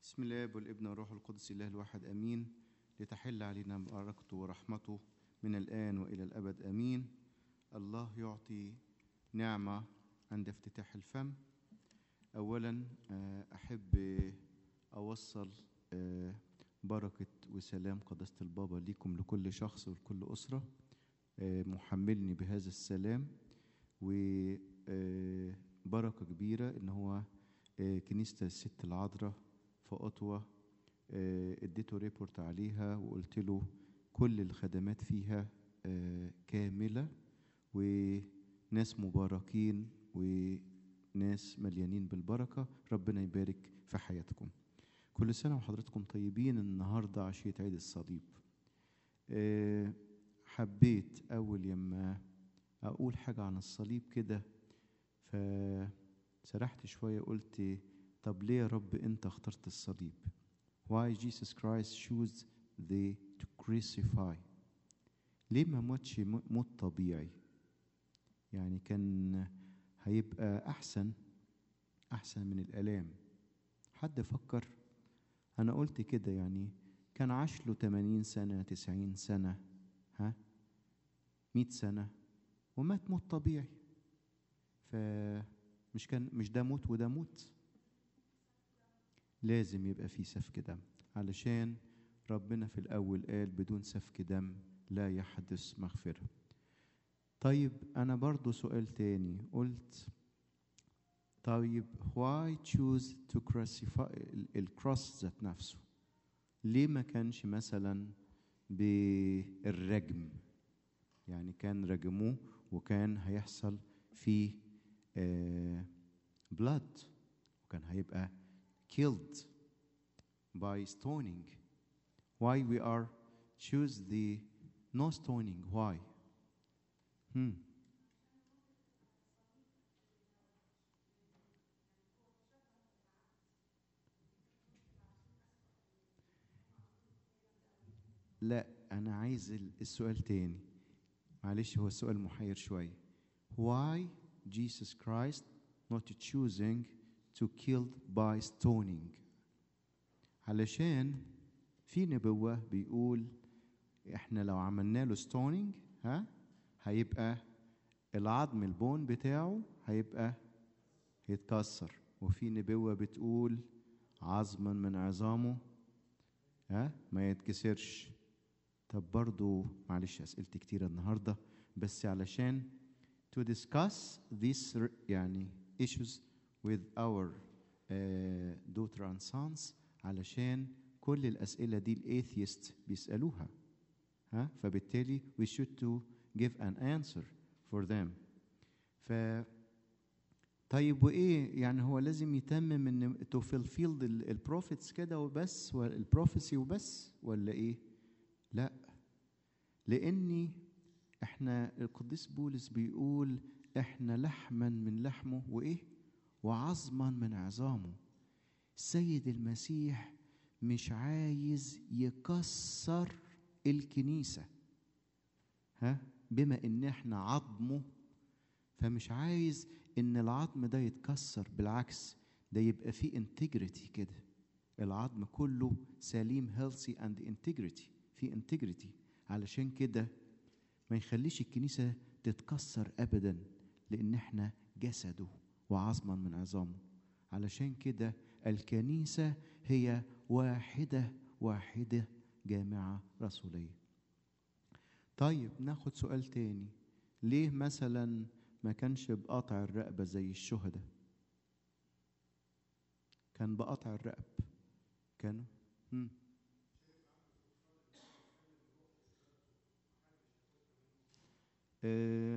بسم الله والابن والروح القدس الله الواحد امين لتحل علينا بركته ورحمته من الان والى الابد امين الله يعطي نعمه عند افتتاح الفم اولا آه، احب اوصل آه، بركه وسلام قداسه البابا ليكم لكل شخص ولكل اسره آه، محملني بهذا السلام وبركه كبيره ان هو آه، كنيسه الست العذراء في اوتوا آه، اديته ريبورت عليها وقلت له كل الخدمات فيها آه، كامله وناس مباركين وناس مليانين بالبركه ربنا يبارك في حياتكم كل سنه وحضراتكم طيبين النهارده عشيه عيد الصليب آه، حبيت اول يما اقول حاجه عن الصليب كده فسرحت شويه قلت طب ليه يا رب انت اخترت الصليب why Jesus Christ chose the to crucify ليه ما موتش م- موت طبيعي يعني كان هيبقى احسن احسن من الالام حد فكر انا قلت كده يعني كان عاش له 80 سنه 90 سنه ها 100 سنه ومات موت طبيعي فمش كان مش ده موت وده موت لازم يبقى في سفك دم علشان ربنا في الأول قال بدون سفك دم لا يحدث مغفرة طيب أنا برضو سؤال تاني قلت طيب why choose to crucify ال- الكروس ذات نفسه ليه ما كانش مثلا بالرجم يعني كان رجموه وكان هيحصل فيه آه blood وكان هيبقى killed by stoning. Why we are choose the no stoning? Why? Hmm. لا أنا عايز ال- السؤال تاني معلش هو السؤال محير شوية Why Jesus Christ not choosing to kill by stoning علشان في نبوة بيقول احنا لو عملنا له ستونينج ها هيبقى العظم البون بتاعه هيبقى يتكسر وفي نبوة بتقول عظما من عظامه ها ما يتكسرش طب برضو معلش أسئلتي كتيرة النهاردة بس علشان to discuss these r- يعني issues with our uh, daughter and sons علشان كل الأسئلة دي الأثيست بيسألوها ها فبالتالي we should to give an answer for them ف طيب وايه يعني هو لازم يتمم ان to fulfill البروفيتس كده وبس والبروفيسي وبس ولا ايه لا لاني احنا القديس بولس بيقول احنا لحما من لحمه وايه وعظما من عظامه السيد المسيح مش عايز يكسر الكنيسه ها بما ان احنا عظمه فمش عايز ان العظم ده يتكسر بالعكس ده يبقى فيه انتجريتي كده العظم كله سليم هيلثي اند انتجريتي في انتجريتي علشان كده ما يخليش الكنيسه تتكسر ابدا لان احنا جسده وعظما من عظامه علشان كده الكنيسه هي واحده واحده جامعه رسوليه طيب ناخد سؤال تاني ليه مثلا ما كانش بقطع الرقبة زي الشهداء كان بقطع الرقب كانوا مم. آه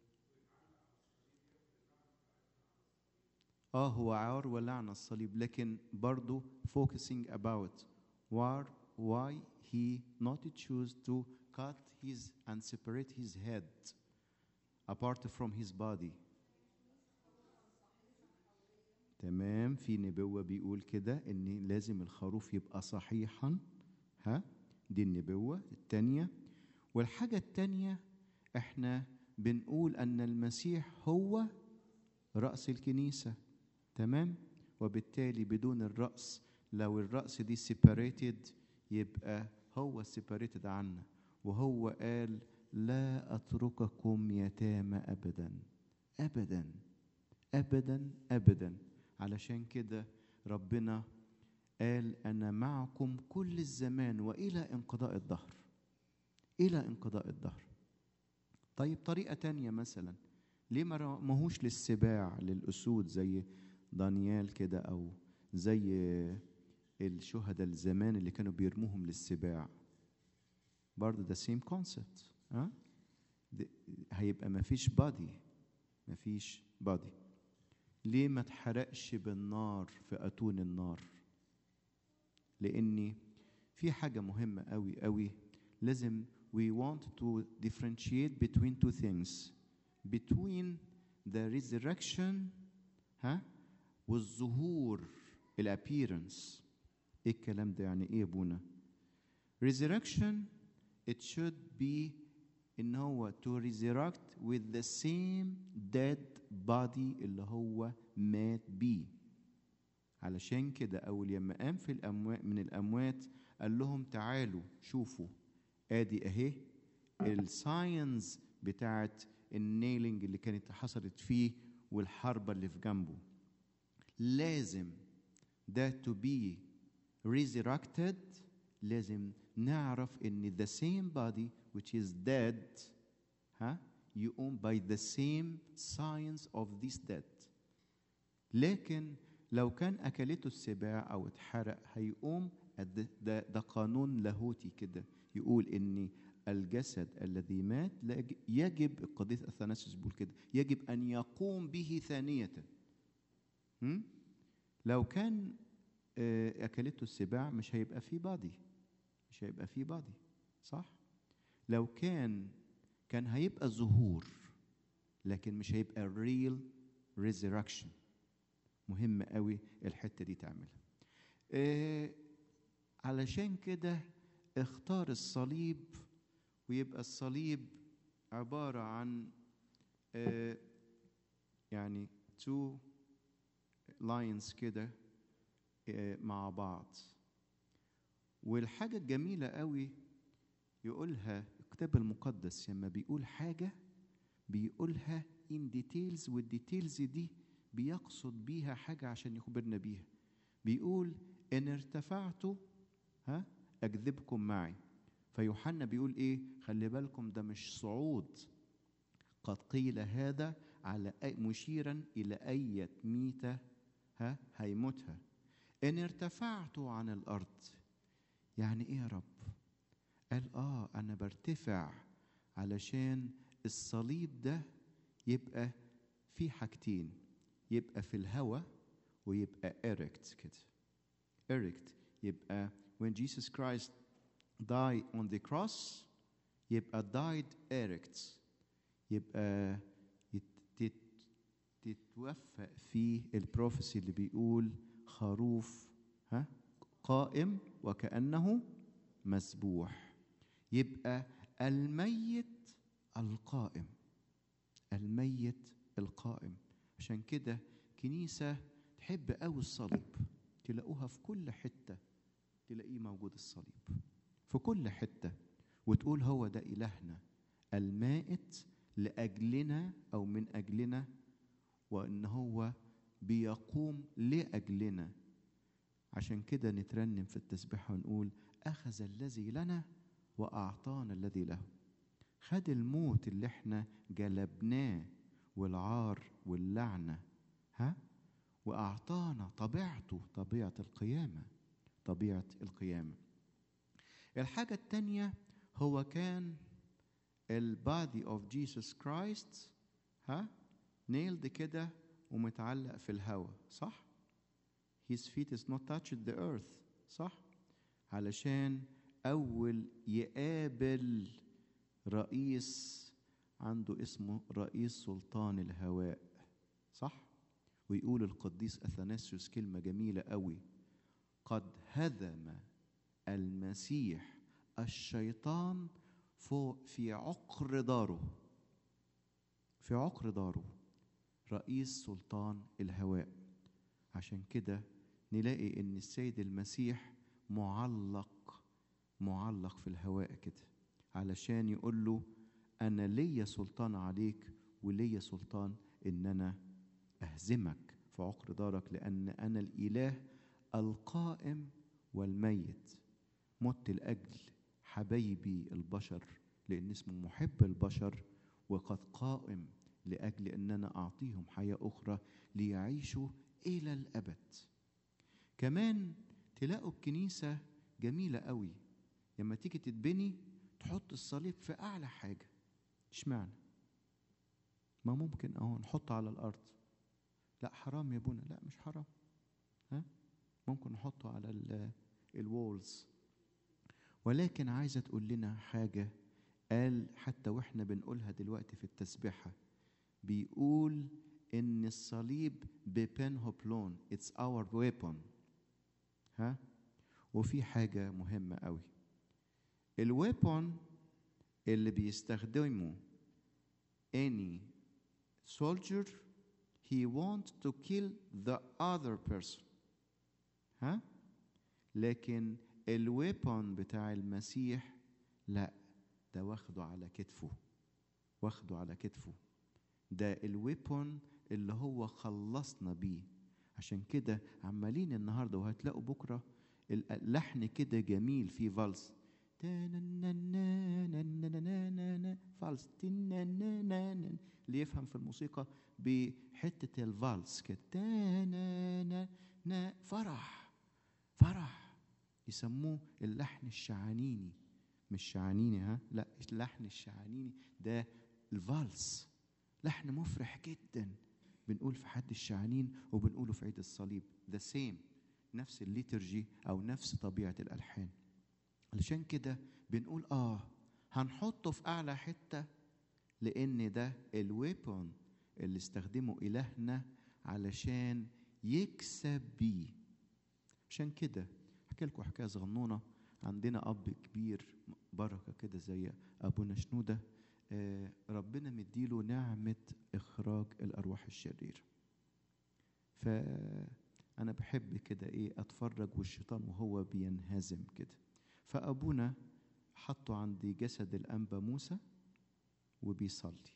اه هو عار ولعنة الصليب لكن برضو focusing about why, why he not choose to cut his and separate his head apart from his body تمام في نبوة بيقول كده ان لازم الخروف يبقى صحيحا ها دي النبوة التانية والحاجة التانية احنا بنقول ان المسيح هو رأس الكنيسة تمام وبالتالي بدون الرأس لو الرأس دي separated يبقى هو separated عنا وهو قال لا أترككم يتامى أبدا أبدا أبدا أبدا علشان كده ربنا قال أنا معكم كل الزمان وإلى انقضاء الدهر إلى انقضاء الدهر طيب طريقة تانية مثلا ليه ما رموهوش للسباع للأسود زي دانيال كده أو زي الشهداء الزمان اللي كانوا بيرموهم للسباع برضه ده سيم كونسبت ها هيبقى ما فيش بادي ما فيش بادي ليه ما اتحرقش بالنار في اتون النار لاني في حاجه مهمه قوي قوي لازم we want to differentiate between two things between the resurrection ها والظهور الابييرنس ايه الكلام ده يعني ايه يا ابونا resurrection it should be ان هو to resurrect with the same dead body اللي هو مات بيه علشان كده اول لما قام في الاموات من الاموات قال لهم تعالوا شوفوا ادي اهي الساينز بتاعت النيلنج اللي كانت حصلت فيه والحربة اللي في جنبه لازم ده to be resurrected لازم نعرف ان the same body which is dead ها يقوم by the same signs of this dead لكن لو كان اكلته السباع او اتحرق هيقوم ده, ده, ده قانون لاهوتي كده يقول ان الجسد الذي مات يجب القديس اثناسيوس بيقول كده يجب ان يقوم به ثانيه هم؟ لو كان اكلته السباع مش هيبقى فيه بادي مش هيبقى فيه بادي صح لو كان كان هيبقى ظهور لكن مش هيبقى real resurrection مهم قوي الحته دي تعملها إيه علشان كده اختار الصليب ويبقى الصليب عباره عن إيه يعني two lines كده إيه مع بعض والحاجه الجميله قوي يقولها الكتاب المقدس لما بيقول حاجه بيقولها ان ديتيلز والديتيلز دي بيقصد بيها حاجه عشان يخبرنا بيها بيقول ان ارتفعت ها اجذبكم معي فيوحنا بيقول ايه خلي بالكم ده مش صعود قد قيل هذا على أي مشيرا الى اية ميتة ها هيموتها ان ارتفعت عن الارض يعني ايه يا رب قال اه انا برتفع علشان الصليب ده يبقى في حاجتين يبقى في الهواء ويبقى erect كده erect يبقى when Jesus Christ died on the cross يبقى died erect يبقى تتوفق فيه البروفيسي اللي بيقول خروف ها قائم وكأنه مسبوح يبقى الميت القائم الميت القائم عشان كده كنيسة تحب قوي الصليب تلاقوها في كل حتة تلاقيه موجود الصليب في كل حتة وتقول هو ده إلهنا المائت لأجلنا أو من أجلنا وإن هو بيقوم لأجلنا عشان كده نترنم في التسبيح ونقول أخذ الذي لنا وأعطانا الذي له خد الموت اللي احنا جلبناه والعار واللعنة ها وأعطانا طبيعته طبيعة القيامة طبيعة القيامة الحاجة التانية هو كان البادي اوف جيسوس كرايست ها نيلد كده ومتعلق في الهواء صح his feet is not touched the earth صح علشان أول يقابل رئيس عنده اسمه رئيس سلطان الهواء صح ويقول القديس أثناسيوس كلمة جميلة قوي قد هدم المسيح الشيطان فوق في عقر داره في عقر داره رئيس سلطان الهواء عشان كده نلاقي ان السيد المسيح معلق معلق في الهواء كده علشان يقول له انا ليا سلطان عليك وليا سلطان ان انا اهزمك في عقر دارك لان انا الاله القائم والميت مت لاجل حبايبي البشر لان اسمه محب البشر وقد قائم لاجل ان انا اعطيهم حياه اخرى ليعيشوا الى الابد كمان تلاقوا الكنيسه جميله قوي لما تيجي تتبني تحط الصليب في اعلى حاجه اشمعنى ما ممكن اهو نحطه على الارض لا حرام يا ابونا لا مش حرام ها ممكن نحطه على الوولز ولكن عايزه تقول لنا حاجه قال حتى واحنا بنقولها دلوقتي في التسبيحه بيقول ان الصليب ببن هوبلون اتس اور ويبون ها وفي حاجه مهمه قوي الويبون اللي بيستخدمه any soldier he wants to kill the other person ها لكن الويبون بتاع المسيح لا ده واخده على كتفه واخده على كتفه ده الويبون اللي هو خلصنا بيه عشان كده عمالين النهارده وهتلاقوا بكره اللحن كده جميل في فالس فالس اللي يفهم في الموسيقى بحته الفالس كده فرح فرح يسموه اللحن الشعانيني مش شعانيني ها لا اللحن الشعانيني ده الفالس لحن مفرح جدا بنقول في حد الشعانين وبنقوله في عيد الصليب ذا سيم نفس الليترجي او نفس طبيعه الالحان علشان كده بنقول اه هنحطه في اعلى حته لان ده الويبون اللي استخدمه الهنا علشان يكسب بيه عشان كده احكي لكم حكايه صغنونه عندنا اب كبير بركه كده زي ابونا شنوده آه ربنا مديله نعمه اخراج الارواح الشريره فانا بحب كده ايه اتفرج والشيطان وهو بينهزم كده فابونا حطه عند جسد الانبا موسى وبيصلي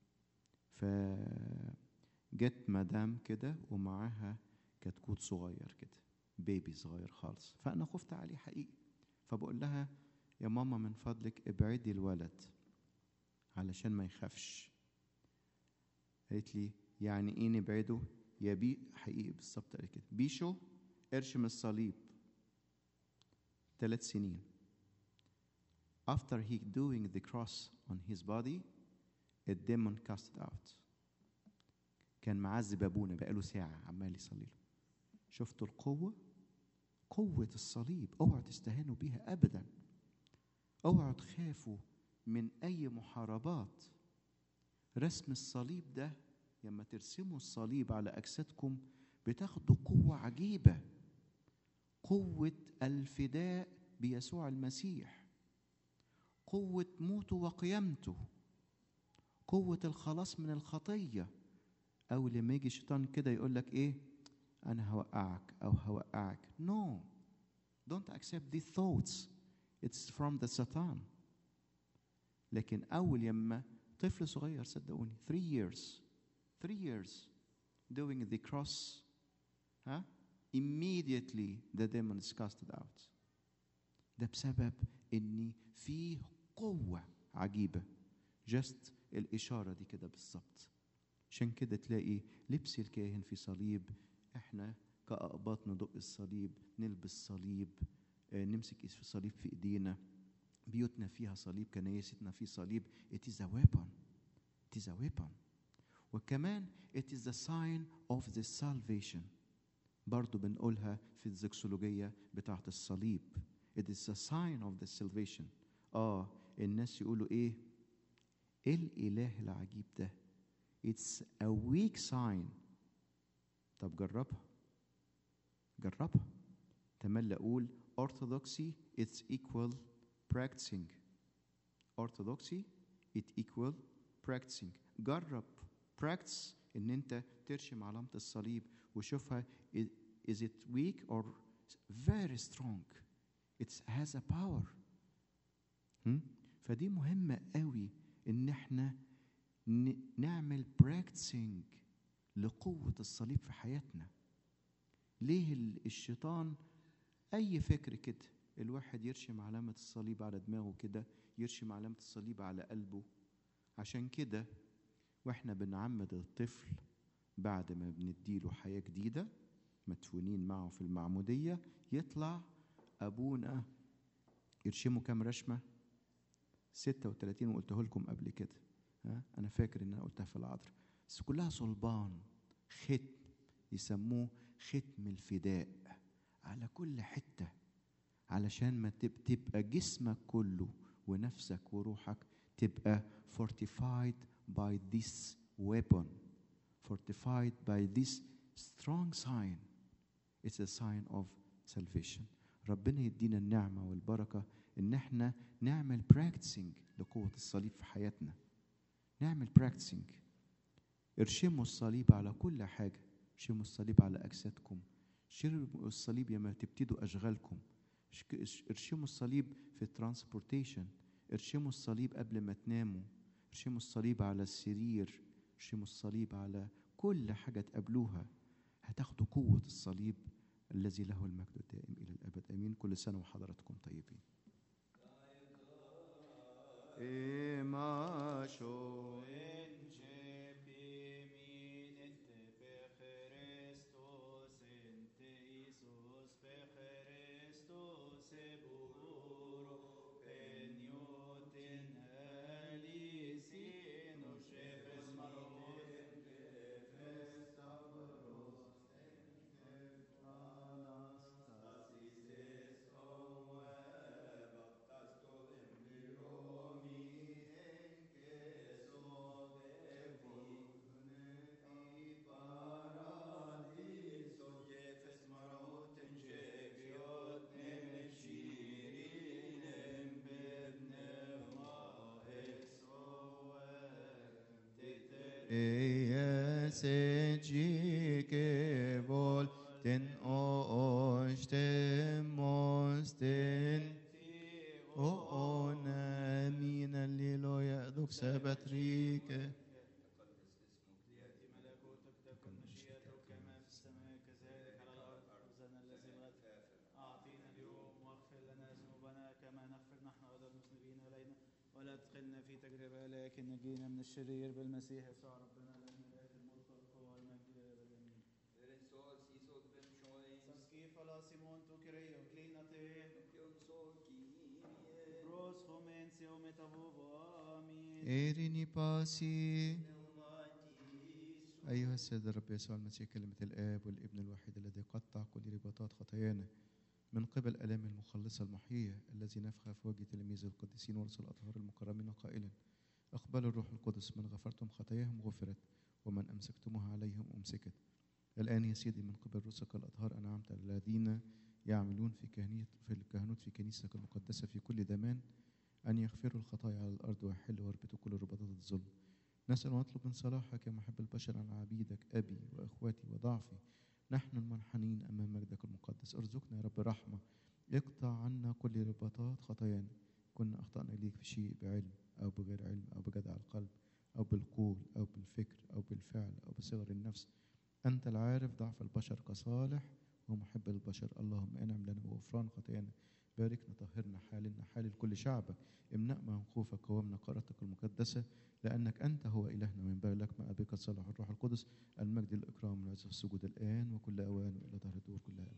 فجت مدام كده ومعاها كتكوت صغير كده بيبي صغير خالص فانا خفت عليه حقيقي فبقول لها يا ماما من فضلك ابعدي الولد علشان ما يخافش قالت لي يعني ايه نبعده يا بي حقيقي بالظبط قالت كده بيشو ارشم الصليب ثلاث سنين after he doing the cross on his body a demon cast it out كان معذب ابونا بقاله ساعه عمال يصلي له شفتوا القوه قوه الصليب اوعوا تستهانوا بيها ابدا اوعوا تخافوا من اي محاربات رسم الصليب ده لما ترسموا الصليب على اجسادكم بتاخدوا قوه عجيبه قوه الفداء بيسوع المسيح قوه موته وقيامته قوه الخلاص من الخطيه او لما يجي الشيطان كده يقول لك ايه انا هوقعك او هوقعك no don't accept these thoughts it's from the satan لكن اول يما طفل صغير صدقوني 3 years 3 years doing the cross ها immediately the demon is casted out ده بسبب ان فيه قوة عجيبة جست الإشارة دي كده بالظبط عشان كده تلاقي لبس الكاهن في صليب احنا كأقباط ندق الصليب نلبس صليب آه، نمسك في صليب في ايدينا بيوتنا فيها صليب كنايستنا في صليب it is a weapon it is a weapon وكمان it is the sign of the salvation برضو بنقولها في الزكسولوجية بتاعة الصليب it is a sign of the salvation اه الناس يقولوا ايه ايه الاله العجيب ده it's a weak sign طب جربها جربها تملي اقول orthodoxy it's equal practicing orthodoxy it equal practicing جرب practice ان انت ترشم علامة الصليب وشوفها is it weak or very strong it has a power هم؟ فدي مهمة قوي ان احنا ن- نعمل براكتسنج لقوة الصليب في حياتنا ليه ال- الشيطان اي فكر كده الواحد يرشم علامة الصليب على دماغه كده يرشم علامة الصليب على قلبه عشان كده واحنا بنعمد الطفل بعد ما بنديله حياة جديدة مدفونين معه في المعمودية يطلع أبونا يرشمه كام رشمة 36 وقلته لكم قبل كده ها أنا فاكر إن أنا قلتها في العذراء بس كلها صلبان ختم يسموه ختم الفداء على كل حتة علشان ما تب- تبقى جسمك كله ونفسك وروحك تبقى fortified by this weapon fortified by this strong sign it's a sign of salvation ربنا يدينا النعمة والبركة إن احنا نعمل practicing لقوة الصليب في حياتنا نعمل practicing ارشموا الصليب على كل حاجة ارشموا الصليب على أجسادكم ارشموا الصليب لما تبتدوا أشغالكم اشك- ارشموا الصليب في الترانسبورتيشن ارشموا الصليب قبل ما تناموا ارشموا الصليب على السرير ارشموا الصليب على كل حاجة تقابلوها هتاخدوا قوة الصليب الذي له المجد الدائم إلى الأبد آمين كل سنة وحضراتكم طيبين إما شو Ejesicike volten ostemosten o ona min alleluia doxa batrike أعطينا اليوم واغفر لنا ذنوبنا كما نغفر نحن أيضا المذنبين إلينا ولا تدخلنا في تجربة لكن نجينا من الشرير بالمسيح يسوع ربنا لنا الآية الملك والقوة والمجد إلى الأبد آمين. Saskif alla Simon tu Kyrie inclinate. Pros homensio metavuvo. Amin. إيريني باسي أيها السيد الرب يسوع المسيح كلمة الآب والابن الوحيد الذي قطع كل رباطات خطايانا من قبل ألام المخلصة المحية الذي نفخ في وجه تلاميذ القديسين ورسل الأطهار المكرمين قائلا اقبلوا الروح القدس من غفرتم خطاياهم غفرت ومن أمسكتموها عليهم أمسكت الآن يا سيدي من قبل رسلك الأطهار أنعمت على الذين يعملون في كهنية في الكهنوت في كنيستك المقدسة في كل زمان أن يغفروا الخطايا على الأرض ويحلوا ويربطوا كل رباطات الظلم نسأل ونطلب من صلاحك يا محب البشر على عبيدك أبي وإخواتي وضعفي نحن المنحنين أمام مجدك المقدس ارزقنا يا رب رحمة اقطع عنا كل رباطات خطايانا كنا أخطأنا إليك في شيء بعلم أو بغير علم أو بجدع القلب أو بالقول أو بالفكر أو بالفعل أو بصغر النفس أنت العارف ضعف البشر كصالح ومحب البشر اللهم انعم لنا بغفران خطايانا باركنا طهرنا حالنا حال كل شعبك امنعنا من خوفك ومن قارتك المقدسة لأنك أنت هو إلهنا من لك ما بك صلاح الروح القدس المجد الإكرام والعز والسجود الآن وكل أوان وإلى دهر الدور كلها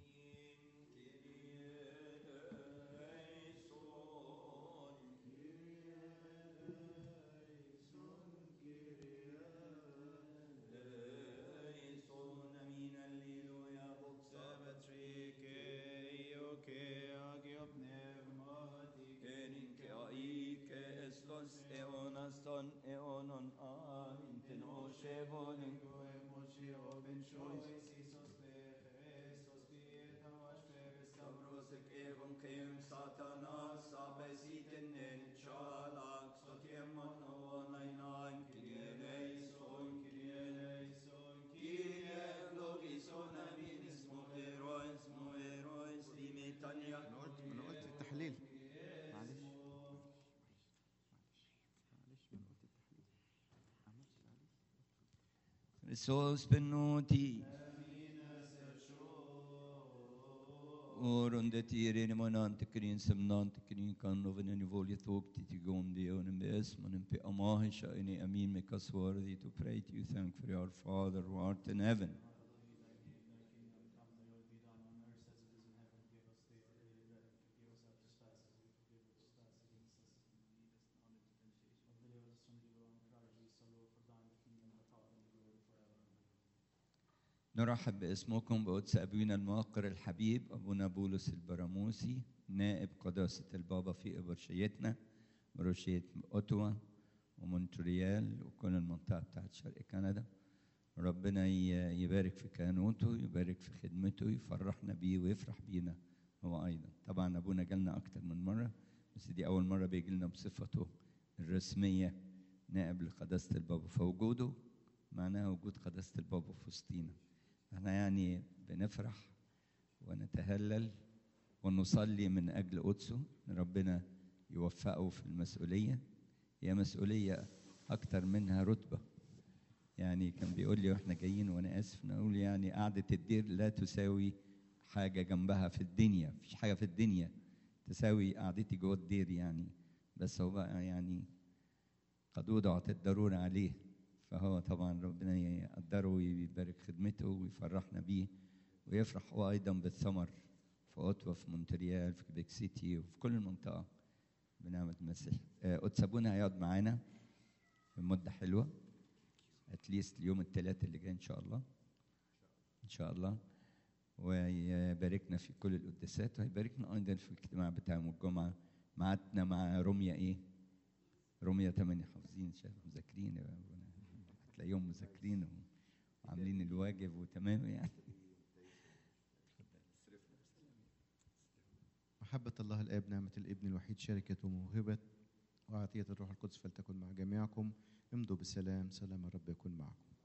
Eonaston eonon amin ten oshevonin Stavros evon kem satanas abesiten en chalak sotiemon onainain kieleison kieleison kielogison aminis moteron التحليل معلش Christos benoti. Oron det tirin manant krin semnant krin kan of en volje thok ti gondi on en bes man en pe amahisha in amin make us worthy to pray to you thank for our father who art in heaven نرحب باسمكم بقدس أبينا الموقر الحبيب أبونا بولس البراموسي نائب قداسة البابا في إبرشيتنا بروشية أوتوا ومونتريال وكل المنطقة بتاعت شرق كندا ربنا ي- يبارك في كهنوته يبارك في خدمته يفرحنا بيه ويفرح بينا هو أيضا طبعا أبونا جالنا أكتر من مرة بس دي أول مرة بيجي لنا بصفته الرسمية نائب لقداسة البابا فوجوده معناها وجود قداسة البابا في وسطينا احنا يعني بنفرح ونتهلل ونصلي من اجل قدسه ان ربنا يوفقه في المسؤوليه هي مسؤوليه اكتر منها رتبه يعني كان بيقول لي واحنا جايين وانا اسف نقول يعني قعده الدير لا تساوي حاجه جنبها في الدنيا مفيش حاجه في الدنيا تساوي قعدتي جوه الدير يعني بس هو بقى يعني قد وضعت الضرورة عليه فهو طبعا ربنا يقدره ويبارك خدمته ويفرحنا بيه ويفرح هو أيضا بالثمر في أوتوا في مونتريال في كيبيك سيتي وفي كل المنطقة بنعمة المسيح آه، قدس أبونا هيقعد معانا مدة حلوة اتليست اليوم الثلاث اللي جاي إن شاء الله إن شاء الله ويباركنا في كل القداسات ويباركنا أيضا في الاجتماع بتاع يوم الجمعة معتنا مع رمية إيه؟ رمية 8 حافظين شايف مذاكرين يا أبونا. هتلاقيهم مذاكرين وعاملين الواجب وتمام يعني محبة الله الآب نعمة الابن الوحيد شركة وموهبة وعطية الروح القدس فلتكن مع جميعكم امضوا بالسلام سلام الرب يكون معكم